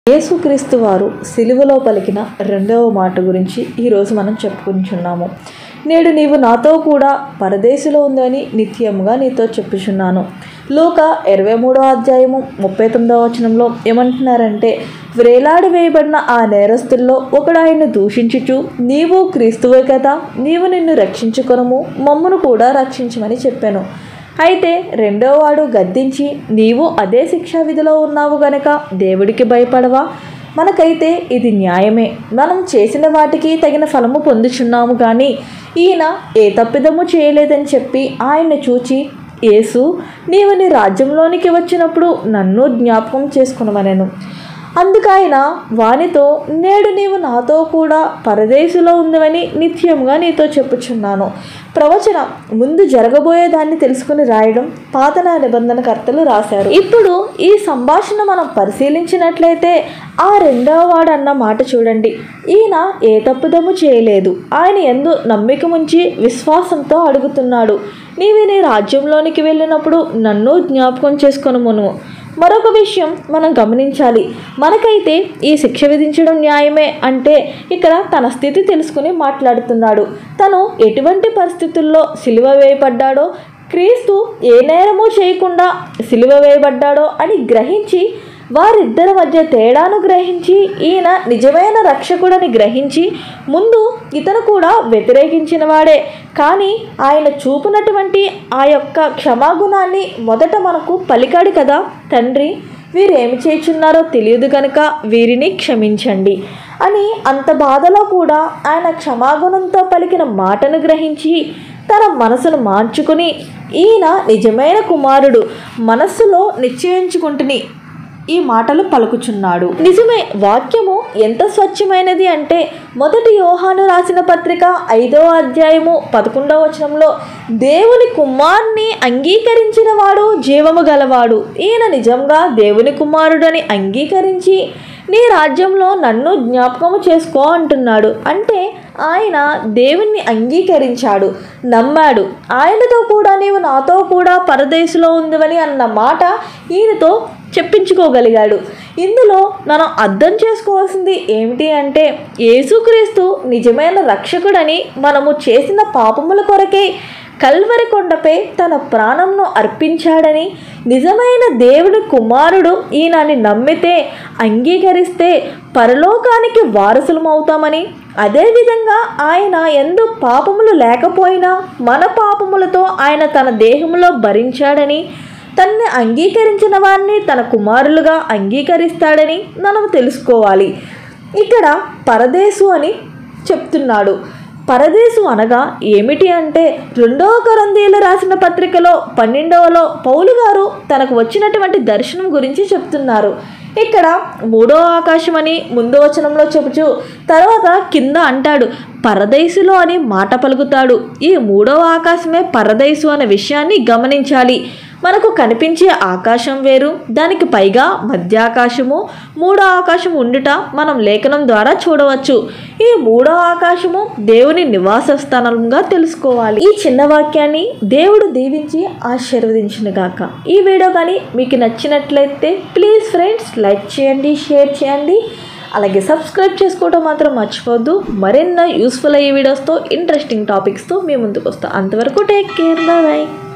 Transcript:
యేసుక్రీస్తు వారు సిలువలో పలికిన రెండవ మాట గురించి ఈరోజు మనం చెప్పుకుంటున్నాము నేడు నీవు నాతో కూడా పరదేశిలో ఉందని నిత్యముగా నీతో చెప్పుచున్నాను లోక ఇరవై మూడో అధ్యాయము ముప్పై తొమ్మిదవ వచనంలో ఏమంటున్నారంటే వ్రేలాడి వేయబడిన ఆ నేరస్తుల్లో ఒకడు ఆయన్ను దూషించుచు నీవు క్రీస్తువే కదా నీవు నిన్ను రక్షించుకొనము మమ్మును కూడా రక్షించమని చెప్పాను అయితే రెండో వాడు గద్దించి నీవు అదే శిక్షా విధిలో ఉన్నావు గనక దేవుడికి భయపడవా మనకైతే ఇది న్యాయమే మనం చేసిన వాటికి తగిన ఫలము పొందుచున్నాము కానీ ఈయన ఏ తప్పిదము చేయలేదని చెప్పి ఆయన్ని చూచి యేసు నీవు నీ రాజ్యంలోనికి వచ్చినప్పుడు నన్ను జ్ఞాపకం చేసుకునమనెను అందుకైన వానితో నేడు నీవు నాతో కూడా పరదేశులో ఉందని నిత్యముగా నీతో చెప్పుచున్నాను ప్రవచన ముందు జరగబోయే దాన్ని తెలుసుకుని రాయడం పాతన నిబంధనకర్తలు రాశారు ఇప్పుడు ఈ సంభాషణ మనం పరిశీలించినట్లయితే ఆ రెండవ వాడు అన్న మాట చూడండి ఈయన ఏ తప్పుదము చేయలేదు ఆయన ఎందు నమ్మికముంచి విశ్వాసంతో అడుగుతున్నాడు నీవి నీ రాజ్యంలోనికి వెళ్ళినప్పుడు నన్ను జ్ఞాపకం చేసుకొనుమును మరొక విషయం మనం గమనించాలి మనకైతే ఈ శిక్ష విధించడం న్యాయమే అంటే ఇక్కడ తన స్థితి తెలుసుకుని మాట్లాడుతున్నాడు తను ఎటువంటి పరిస్థితుల్లో సిలువ వేయబడ్డాడో క్రీస్తు ఏ నేరము చేయకుండా సిలువ వేయబడ్డాడో అని గ్రహించి వారిద్దరి మధ్య తేడాను గ్రహించి ఈయన నిజమైన రక్షకుడని గ్రహించి ముందు ఇతను కూడా వ్యతిరేకించిన వాడే కానీ ఆయన చూపునటువంటి ఆ యొక్క క్షమాగుణాన్ని మొదట మనకు పలికాడు కదా తండ్రి వీరేమి చేయుచున్నారో తెలియదు కనుక వీరిని క్షమించండి అని అంత బాధలో కూడా ఆయన క్షమాగుణంతో పలికిన మాటను గ్రహించి తన మనసును మార్చుకుని ఈయన నిజమైన కుమారుడు మనస్సులో నిశ్చయించుకుంటుని ఈ మాటలు పలుకుచున్నాడు నిజమే వాక్యము ఎంత స్వచ్ఛమైనది అంటే మొదటి యోహాను రాసిన పత్రిక ఐదో అధ్యాయము పదకొండవ వచనంలో దేవుని కుమారుని అంగీకరించిన వాడు జీవము గలవాడు ఈయన నిజంగా దేవుని కుమారుడని అంగీకరించి నీ రాజ్యంలో నన్ను జ్ఞాపకము చేసుకో అంటున్నాడు అంటే ఆయన దేవుణ్ణి అంగీకరించాడు నమ్మాడు ఆయనతో కూడా నీవు నాతో కూడా పరదేశంలో ఉందివని అన్న మాట ఈయనతో చెప్పించుకోగలిగాడు ఇందులో మనం అర్థం చేసుకోవాల్సింది ఏమిటి అంటే యేసుక్రీస్తు నిజమైన రక్షకుడని మనము చేసిన పాపముల కొరకే కల్వరి కొండపై తన ప్రాణంను అర్పించాడని నిజమైన దేవుని కుమారుడు ఈయనని నమ్మితే అంగీకరిస్తే పరలోకానికి వారసులమవుతామని అదేవిధంగా ఆయన ఎందు పాపములు లేకపోయినా మన పాపములతో ఆయన తన దేహంలో భరించాడని తన్ని అంగీకరించిన వారిని తన కుమారులుగా అంగీకరిస్తాడని మనం తెలుసుకోవాలి ఇక్కడ పరదేశు అని చెప్తున్నాడు పరదేశు అనగా ఏమిటి అంటే రెండవ కొరందీలు రాసిన పత్రికలో పన్నెండవలో పౌలు గారు తనకు వచ్చినటువంటి దర్శనం గురించి చెప్తున్నారు ఇక్కడ మూడో ఆకాశం అని ముందు వచనంలో చెబుచు తర్వాత కింద అంటాడు పరదేశులో అని మాట పలుకుతాడు ఈ మూడవ ఆకాశమే పరదేశు అనే విషయాన్ని గమనించాలి మనకు కనిపించే ఆకాశం వేరు దానికి పైగా మధ్యాకాశము మూడో ఆకాశం ఉండుట మనం లేఖనం ద్వారా చూడవచ్చు ఈ మూడో ఆకాశము దేవుని నివాస స్థానంగా తెలుసుకోవాలి ఈ చిన్న వాక్యాన్ని దేవుడు దీవించి ఆశీర్వదించిన గాక ఈ వీడియో కానీ మీకు నచ్చినట్లయితే ప్లీజ్ ఫ్రెండ్స్ లైక్ చేయండి షేర్ చేయండి అలాగే సబ్స్క్రైబ్ చేసుకోవడం మాత్రం మర్చిపోవద్దు మరెన్నో యూస్ఫుల్ అయ్యే వీడియోస్తో ఇంట్రెస్టింగ్ టాపిక్స్తో మీ ముందుకు వస్తాం అంతవరకు టేక్ కేర్ బాయ్